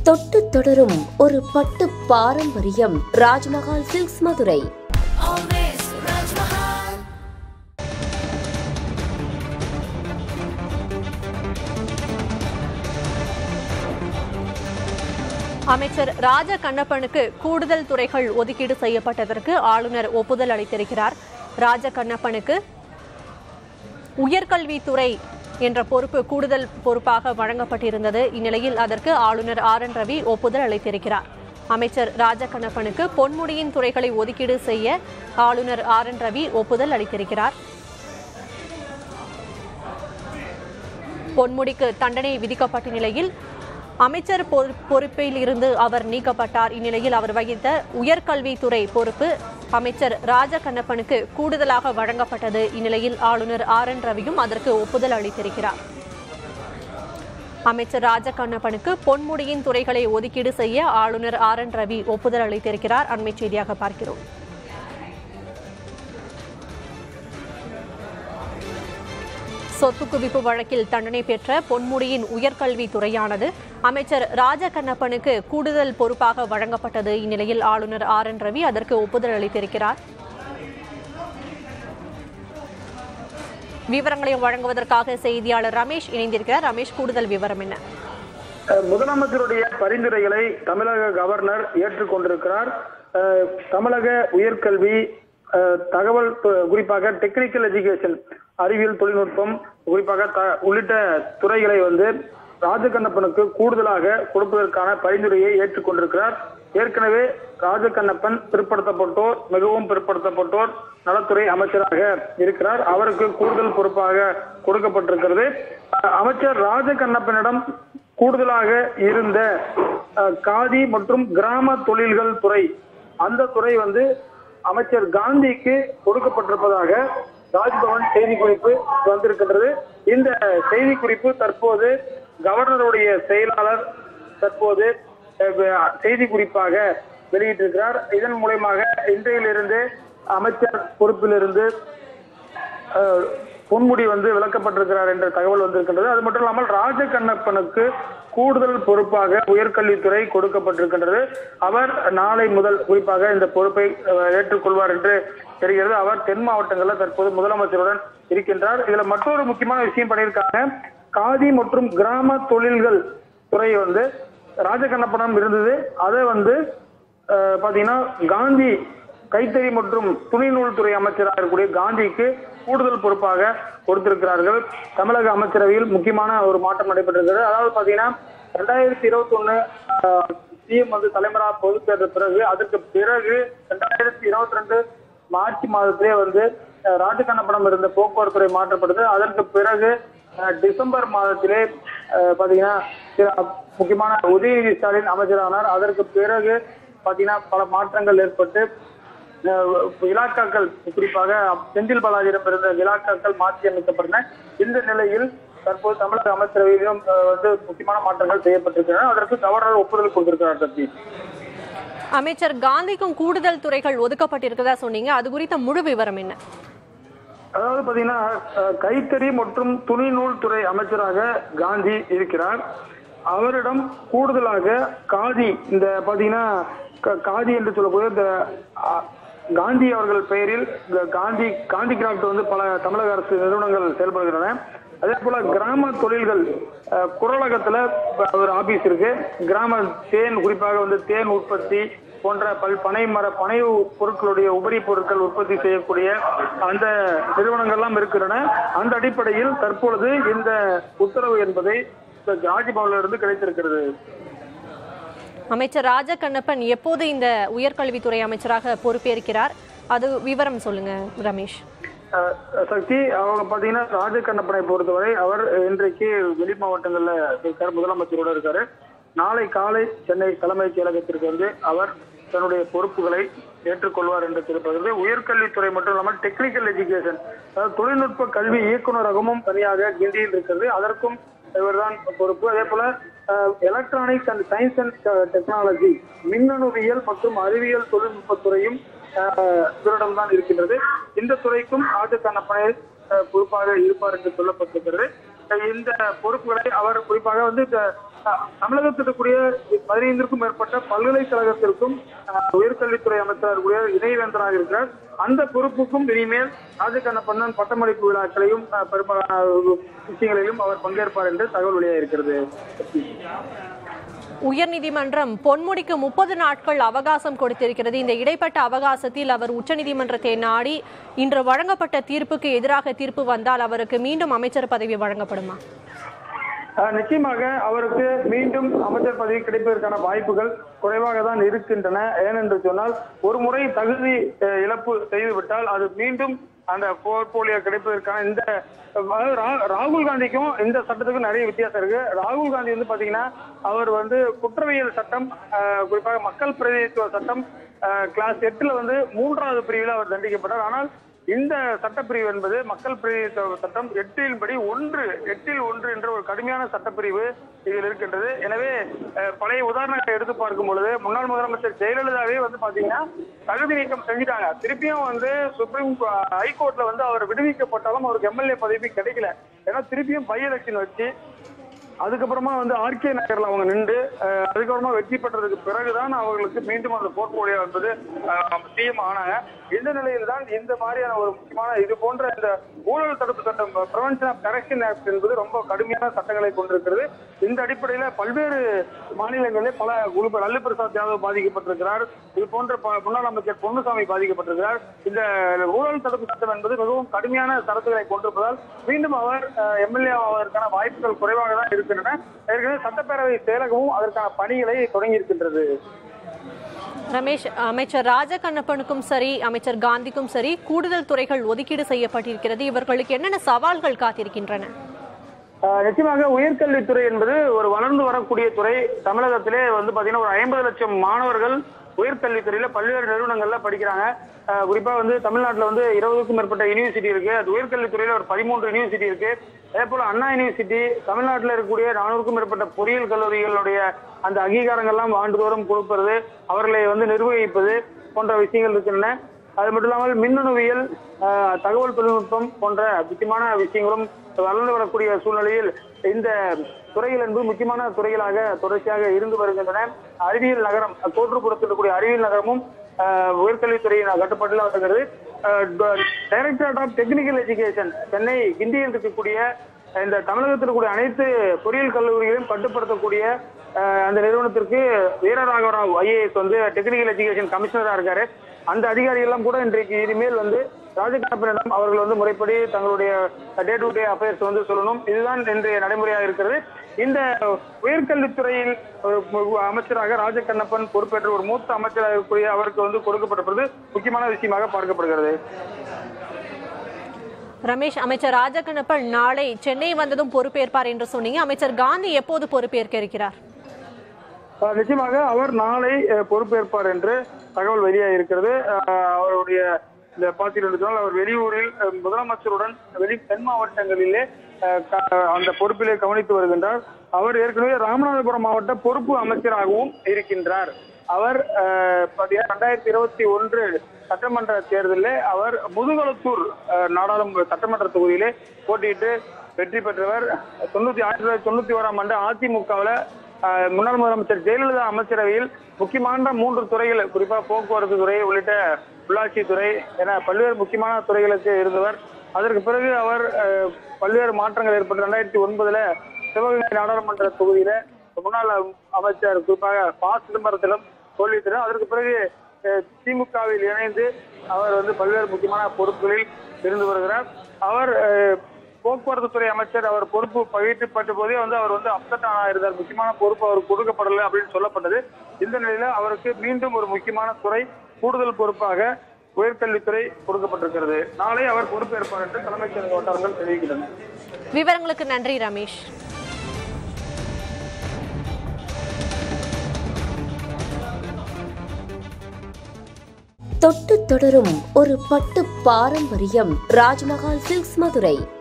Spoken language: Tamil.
தொட்டு தொடரும் ஒரு பட்டு பாரம்பரியம் Rajmahal silks Madurai Always Raj Mahal. அமைச்சர் ராஜ கண்ணப்பனுக்கு கூடுதல் துறைகள் ஒதுக்கீடு செய்யப்பட்டதற்கு ஆளுநர் ஒப்புதல் அளித்திருக்கிறார் ராஜ கண்ணப்பனுக்கு உயர்கல்வித்துறை என்ற பொறுப்பு கூடுதல் பொறுப்பாக வழங்கப்பட்டிருந்தது இந்நிலையில் அதற்கு ஆளுநர் ஆர் என் ரவி ஒப்புதல் அளித்திருக்கிறார் அமைச்சர் ராஜ கண்ணப்பனுக்கு பொன்முடியின் துறைகளை ஒதுக்கீடு செய்ய ஆளுநர் ஆர் என் ரவி ஒப்புதல் அளித்திருக்கிறார் பொன்முடிக்கு தண்டனை விதிக்கப்பட்ட நிலையில் அமைச்சர் பொறு- பொறுப்பில் இருந்து அவர் நீக்கப்பட்டார் இந்நிலையில் அவர் வகித்த உயர்கல்வித்துறை பொறுப்பு அமைச்சர் ராஜ கண்ணப்பனுக்கு கூடுதலாக வழங்கப்பட்டது இந்நிலையில் ஆளுநர் ஆர் என் ரவியும் அதற்கு ஒப்புதல் அளித்திருக்கிறார் அமைச்சர் ராஜ கண்ணப்பனுக்கு பொன்முடியின் துறைகளை ஒதுக்கீடு செய்ய ஆளுநர் ஆர் என் ரவி ஒப்புதல் அளித்திருக்கிறார் அண்மை செய்தியாக பார்க்கிறோம் சொத்து குவிப்பு வழக்கில் தண்டனை பெற்ற பொன்முடியின் உயர்கல்வித் துறையானது அமைச்சர் ராஜ கண்ணப்பனுக்கு கூடுதல் பொறுப்பாக வழங்கப்பட்டது இந்நிலையில் ஆளுநர் ஆர் என் ரவி அதற்கு ஒப்புதல் அளித்திருக்கிறார் விவரங்களை வழங்குவதற்காக செய்தியாளர் ரமேஷ் இணைந்திருக்கிறார் ரமேஷ் கூடுதல் விவரம் என்ன அஹ் முதலமைச்சருடைய பரிந்துரைகளை தமிழக கவர்னர் ஏற்றுக்கொண்டிருக்கிறார் அஹ் தமிழக உயர்கல்வி அஹ் தகவல் து- குறிப்பாக டெக்னிக்கல் எஜுகேஷன் அறிவியல் தொழில்நுட்பம் குறிப்பாக த- உள்ளிட்ட துறைகளை வந்து ராஜகண்ணப்பனுக்கு கூடுதலாக கொடுப்பதற்கான பரிந்துரையை ஏற்றுக்கொண்டிருக்கிறார் ஏற்கனவே ராஜகண்ணப்பன் பிற்படுத்தப்பட்டோர் மிகவும் பிற்படுத்தப்பட்டோர் நலத்துறை அமைச்சராக இருக்கிறார் அவருக்கு கூடுதல் பொறுப்பாக கொடுக்கப்பட்டிருக்கிறது அஹ் அமைச்சர் ராஜகண்ணப்பனிடம் கூடுதலாக இருந்த அஹ், காதி மற்றும் கிராம தொழில்கள் துறை அந்த துறை வந்து அமைச்சர் காந்திக்கு கொடுக்கப்பட்டிருப்பதாக ராஜ்பவன் செய்தி குறிப்பு வந்திருக்கின்றது இந்த செய்தி குறிப்பு தற்போது கவர்னருடைய செயலாளர் தற்போது அஹ், செய்தி குறிப்பாக வெளியிட்டிருக்கிறார் இதன் மூலயமாக இன்றையிலிருந்து அமைச்சர் பொறுப்பிலிருந்து அஹ், பொன்முடி வந்து விளக்கப்பட்டிருக்கிறார் என்ற தகவல் வந்திருக்கின்றது அது மட்டும் இல்லாமல் ராஜ கண்ணப்பனுக்கு கூடுதல் பொறுப்பாக உயர்கல்வித்துறை கொடுக்கப்பட்டிருக்கின்றது அவர் நாளை முதல் குறிப்பாக இந்த பொறுப்பை அஹ், ஏற்றுக்கொள்வார் என்று தெரிகிறது அவர் தென் மாவட்டங்களில் தற்போது முதலமைச்சருடன் இருக்கின்றார் இதுல மற்றொரு முக்கியமான விஷயம் பண்ணியிருக்காங்க காதி மற்றும் கிராம தொழில்கள் துறை வந்து ராஜகண்ணப்பனம் இருந்தது அதை வந்து அஹ், பாத்தீங்கன்னா காந்தி கைத்தறி மற்றும் துணிநூல் துறை அமைச்சராக இருக்கக்கூடிய காந்திக்கு கூடுதல் பொறுப்பாக கொடுத்திருக்கிறார்கள் தமிழக அமைச்சரவையில் முக்கியமான ஒரு மாற்றம் நடைபெற்றிருக்கிறது அதாவது பாத்தீங்கன்னா ரெண்டாயிரத்தி இருபத்தி ஒண்ணு சிஎம் வந்து தலைமரா பொறுப்பேற்ற பிறகு அதற்கு பிறகு ரெண்டாயிரத்தி இருபத்தி ரெண்டு மார்ச் மாதத்திலே வந்து அஹ், ராஜகண்ணப்பனம் இருந்த போக்குவரத்து துறை மாற்றப்பட்டது அதற்கு பிறகு அஹ், டிசம்பர் மாதத்திலே அஹ், பாத்தீங்கன்னா சில முக்கியமான உதயநிதி ஸ்டாலின் அமைச்சரானார் அதற்கு பிறகு பாத்தீங்கன்னா பல மாற்றங்கள் ஏற்பட்டு அஹ், இலாக்காக்கள் குறிப்பாக செந்தில் பாலாஜியிடம் இருந்த இலாக்காக்கள் மாற்றி அமைக்கப்பட்டன இந்த நிலையில் தற்போது தமிழக அமைச்சரவையிலும் அஹ், வந்து முக்கியமான மாற்றங்கள் செய்யப்பட்டிருக்கின்றன அதற்கு கவர்னர் ஒப்புதல் கொடுத்திருக்கிறார் சக்தி அமைச்சர் காந்திக்கும் கூடுதல் துறைகள் ஒதுக்கப்பட்டிருக்கிறதா சொன்னீங்க அது குறித்த முழு விவரம் என்ன அதாவது பாத்தீங்கன்னா அஹ், கைத்தறி மற்றும் துணிநூல் துறை அமைச்சராக காந்தி இருக்கிறார் அவரிடம் கூடுதலாக காதி இந்த பாத்தீங்கன்னா க- காதி என்று சொல்லக்கூடிய இந்த அஹ், காந்தி அவர்கள் பெயரில் இந்த காந்தி காந்தி கிராஃப்ட் வந்து பல தமிழக அரசு நிறுவனங்கள் செயல்படுகின்றன அதே போல கிராம தொழில்கள் அஹ், குரலகத்துல ப- ஒரு ஆபீஸ் இருக்கு கிராம தேன் குறிப்பாக வந்து தேன் உற்பத்தி போன்ற பல் பனை மர பனை பொருட்களுடைய உபரி பொருட்கள் உற்பத்தி செய்யக்கூடிய அந்த நிறுவனங்கள்லாம் இருக்கின்றன அந்த அடிப்படையில் தற்பொழுது இந்த உத்தரவு என்பதை ராஜ்பவன்ல இருந்து கிடைத்திருக்கிறது அமைச்சர் ராஜ கண்ணப்பன் எப்போது இந்த உயர்கல்வித்துறை அமைச்சராக பொறுப்பேற்கிறார் அது விவரம் சொல்லுங்க ரமேஷ் அஹ், சக்தி அவங்க பாத்தீங்கன்னா ராஜகண்ணப்பனை பொறுத்தவரை அவர் இன்றைக்கு வெளி மாவட்டங்கள்ல இருக்காரு முதலமைச்சரோட இருக்காரு நாளை காலை சென்னை தலைமைச் செயலகத்திற்கு வந்து அவர் தன்னுடைய பொறுப்புகளை ஏற்றுக்கொள்வார் என்று தெரிவிப்பது உயர்கல்வித்துறை மட்டும் இல்லாமல் டெக்னிக்கல் எஜுகேஷன் அதாவது தொழில்நுட்ப கல்வி இயக்குநரகமும் தனியாக கிண்டியில் இருக்கிறது அதற்கும் இவர்தான் பொறுப்பு அதே போல electronics and science and technology மின்னணுவியல் மற்றும் அறிவியல் தொழில்நுட்பத்துறையும் அஹ், இவரிடம்தான் இருக்கின்றது இந்த துறைக்கும் ராஜகண்ணப்பனை அஹ், பொறுப்பாக இருப்பார் என்று சொல்லப்பட்டிருக்கிறது அஹ், இந்த பொறுப்புகளை அவர் குறிப்பாக வந்து இந்த அஹ், தமிழகத்தில் இருக்கக்கூடிய பதினைந்திற்கும் மேற்பட்ட பல்கலைக்கழகத்திற்கும் அஹ், உயர்கல்வித்துறை அமைச்சராக இருக்கக்கூடிய இணைவேந்தராக இருக்கிறார் அந்த பொறுப்புக்கும் இனிமேல் ராஜகண்ணப்பண்ணன் பட்டமளிப்பு விழாக்களையும் அஹ், பெரும்பாலான விஷயங்களிலும் அவர் பங்கேற்பார் என்று தகவல் வெளியாகிருக்கிறது உயர்நீதிமன்றம் பொன்முடிக்கு முப்பது நாட்கள் அவகாசம் கொடுத்திருக்கிறது இந்த இடைப்பட்ட அவகாசத்தில் அவர் உச்சநீதிமன்றத்தை நாடி இன்று வழங்கப்பட்ட தீர்ப்புக்கு எதிராக தீர்ப்பு வந்தால் அவருக்கு மீண்டும் அமைச்சர் பதவி வழங்கப்படுமா அஹ் நிச்சயமாக அவருக்கு மீண்டும் அமைச்சர் பதவி கிடைப்பதற்கான வாய்ப்புகள் குறைவாக தான் இருக்கின்றன ஏனென்று சொன்னால் ஒரு முறை தகுதி அஹ், இழப்பு செய்துவிட்டால் அது மீண்டும் அந்த போர்ட்போலியோ கிடைப்பதற்கான இந்த அதாவது ரா- ராகுல் காந்திக்கும் இந்த சட்டத்துக்கும் நிறைய வித்தியாசம் இருக்கு ராகுல் காந்தி வந்து பாத்தீங்கன்னா அவர் வந்து குற்றவியல் சட்டம் அஹ், குறிப்பாக மக்கள் பிரதிநிதித்துவ சட்டம் கிளாஸ் எட்டுல வந்து மூன்றாவது பிரிவில் அவர் தண்டிக்கப்பட்டார் ஆனால் இந்த சட்டப்பிரிவு என்பது மக்கள் பிரதிநிதித்துவ சட்டம் எட்டின் படி ஒன்று எட்டில் ஒன்று என்ற ஒரு கடுமையான சட்டப்பிரிவு இதில் இருக்கின்றது எனவே அஹ், பழைய உதாரணங்களை எடுத்து பார்க்கும் பொழுது முன்னாள் முதலமைச்சர் ஜெயலலிதாவே வந்து பாத்தீங்கன்னா தகுதி நீக்கம் செஞ்சுட்டாங்க திருப்பியும் வந்து சுப்ரீம் ஹைகோர்ட்ல வந்து அவர் விடுவிக்கப்பட்டாலும் அவருக்கு எம்எல்ஏ பதவி கிடைக்கல ஏன்னா திருப்பியும் பை எலெக்ஷன் வச்சு அதுக்கப்புறமா வந்து ஆர்கே நகர்ல அவங்க நின்று அஹ், அதுக்கப்புறமா வெற்றி பெற்றதுக்கு பிறகுதான் அவர்களுக்கு மீண்டும் அந்த போர்ட்போலியோ என்பது சிஎம் ஆனாங்க இந்த நிலையில் தான் இந்த மாதிரியான ஒரு முக்கியமான இது போன்ற இந்த ஊழல் தடுப்பு சட்டம் ப்ரிவென்ஷன் ஆஃப் கரெக்ஷன் ஆக்ட் என்பது ரொம்ப கடுமையான சட்டங்களை கொண்டிருக்கிறது இந்த அடிப்படையில பல்வேறு மாநிலங்களிலே பல குழு லல்லு பிரசாத் யாதவ் பாதிக்கப்பட்டிருக்கிறார் இது போன்ற ப- முன்னாள் அமைச்சர் பொன்னுசாமி பாதிக்கப்பட்டிருக்கிறார் இந்த ஊழல் தடுப்பு சட்டம் என்பது மிகவும் கடுமையான சரத்துகளை கொண்டிருப்பதால் மீண்டும் அவர் எம்எல்ஏ ஆவதற்கான வாய்ப்புகள் குறைவாக தான் இருக்கின்றன ஏற்கனவே சட்டப்பேரவை செயலகமும் அதற்கான பணிகளை தொடங்கி இருக்கின்றது ரமேஷ் அமைச்சர் ராஜகண்ணப்பனுக்கும் சரி அமைச்சர் காந்திக்கும் சரி கூடுதல் துறைகள் ஒதுக்கீடு செய்யப்பட்டிருக்கிறது இவர்களுக்கு என்னென்ன சவால்கள் காத்திருக்கின்றன ஆஹ் நிச்சயமாக உயர்கல்வித்துறை என்பது ஒரு வளர்ந்து வரக்கூடிய துறை தமிழகத்திலே வந்து பாத்தீங்கன்னா ஒரு ஐம்பது லட்சம் மாணவர்கள் உயர்கல்வித்துறையில பல்வேறு நிறுவனங்கள்ல படிக்கிறாங்க ஆஹ் குறிப்பா வந்து தமிழ்நாட்டுல வந்து இருபதுக்கும் மேற்பட்ட யூனிவர்சிட்டி இருக்கு அது உயர்கல்வித்துறையில ஒரு பதிமூன்று யூனிவர்சிட்டி இருக்கு அதே போல அண்ணா யூனிவர்சிட்டி தமிழ்நாட்டில் இருக்கக்கூடிய நானூறுக்கும் மேற்பட்ட பொறியியல் கல்லூரிகளுடைய அந்த அங்கீகாரங்கள்லாம் ஆண்டுதோறும் கொடுப்பது அவர்களை வந்து நிர்வகிப்பது போன்ற விஷயங்கள் இருக்கின்றன அது மட்டும் இல்லாமல் மின்னணுவியல் ஆஹ், தகவல் தொழில்நுட்பம் போன்ற முக்கியமான விஷயங்களும் வளர்ந்து வரக்கூடிய சூழ்நிலையில் இந்த துறைகள் என்பது முக்கியமான துறைகளாக தொடர்ச்சியாக இருந்து வருகின்றன அறிவியல் நகரம் கோற்றுப்புறத்தில் இருக்கக்கூடிய அறிவியல் நகரமும் ஆஹ், உயர்கல்வித்துறையின் கட்டுப்பாட்டில் வருகிறது directorate of technical education Chennai கிண்டியில் இருக்கக்கூடிய இந்த தமிழகத்தில் இருக்கக்கூடிய அனைத்து பொறியியல் கல்லூரிகளையும் கட்டுப்படுத்தக்கூடிய அஹ், அந்த நிறுவனத்திற்கு வீரராகவராவ் ஐஏஎஸ் வந்து டெக்னிக்கல் எஜுகேஷன் கமிஷனரா இருக்காரு அந்த அதிகாரிகள் எல்லாம் கூட இன்றைக்கு இனிமேல் வந்து ராஜகண்ணப்பனிடம் அவர்கள் வந்து முறைப்படி தங்களுடைய டே டு டே அஃபேர்ஸ் வந்து சொல்லணும் இதுதான் இன்றைய நடைமுறையாக இருக்கிறது இந்த உயர்கல்வித்துறையில் ஒரு மு- அமைச்சராக ராஜகண்ணப்பன் பொறுப்பேற்ற ஒரு மூத்த அமைச்சராக இருக்கக்கூடிய அவருக்கு வந்து கொடுக்கப்பட்டிருப்பது முக்கியமான விஷயமாக பார்க்கப்படுகிறது ரமேஷ் அமைச்சர் ராஜகண்ணப்பன் நாளை சென்னை வந்ததும் பொறுப்பேற்பார் என்று சொன்னீங்க அமைச்சர் காந்தி எப்போது பொறுப்பேற்க இருக்கிறார் அஹ் நிச்சயமாக அவர் நாளை அஹ், பொறுப்பேற்பார் என்று தகவல் வெளியாக இருக்கிறது அஹ், அவருடைய இந்த பார்த்தீர்கள் அவர் வெளியூரில் அஹ், முதலமைச்சருடன் வெளி தென் மாவட்டங்களிலே அஹ், க- அந்த பொறுப்பிலே கவனித்து வருகின்றார் அவர் ஏற்கனவே ராமநாதபுரம் மாவட்ட பொறுப்பு அமைச்சராகவும் இருக்கின்றார் அவர் அஹ், பாத்தீங்கன்னா ரெண்டாயிரத்தி இருபத்தி ஒன்று சட்டமன்ற தேர்தலில் அவர் முதுகுளத்தூர் அஹ், நாடாளுமன்ற சட்டமன்ற தொகுதியிலே போட்டியிட்டு வெற்றி பெற்றவர் தொண்ணூத்தி ஆயிரத்தி தொள்ளாயிரத்தி தொண்ணூத்தி ஓராம் ஆண்டு அதிமுகவில் முன்னாள் முதலமைச்சர் ஜெயலலிதா அமைச்சரவையில் முக்கியமான மூன்று துறைகள் குறிப்பா போக்குவரத்து துறை உள்ளிட்ட உள்ளாட்சி துறை என பல்வேறு முக்கியமான துறைகளுக்கு இருந்தவர் அதற்கு பிறகு அவர் அஹ், பல்வேறு மாற்றங்கள் ஏற்பட்டு ரெண்டாயிரத்தி ஒன்பதுல சிவகங்கை நாடாளுமன்ற தொகுதியில முன்னாள் அமைச்சர் குறிப்பாக ப சிதம்பரத்திலும் தோல்வித்தனர் அதற்கு பிறகு அஹ், திமுகவில் இணைந்து அவர் வந்து பல்வேறு முக்கியமான பொறுப்புகளில் இருந்து வருகிறார் அவர் அஹ், போக்குவரத்து துறை அமைச்சர் அவர் பொறுப்பு பகிர்க்கப்பட்ட போதே வந்து அவர் வந்து அப்செட் ஆனா இருந்தார் முக்கியமான பொறுப்பு அவருக்கு கொடுக்கப்படலை அப்படின்னு சொல்லப்பட்டது இந்த நிலையில அவருக்கு மீண்டும் ஒரு முக்கியமான துறை கூடுதல் பொறுப்பாக உயர்கல்வித்துறை கொடுக்கப்பட்டிருக்கிறது நாளை அவர் பொறுப்பேற்பார் என்று தலைமைச் செயலக வட்டாரங்கள் தெரிவிக்கின்றன விவரங்களுக்கு நன்றி ரமேஷ் தொட்டு தொடரும் ஒரு பட்டு பாரம்பரியம் ராஜ்மஹால் சில்க்ஸ் மதுரை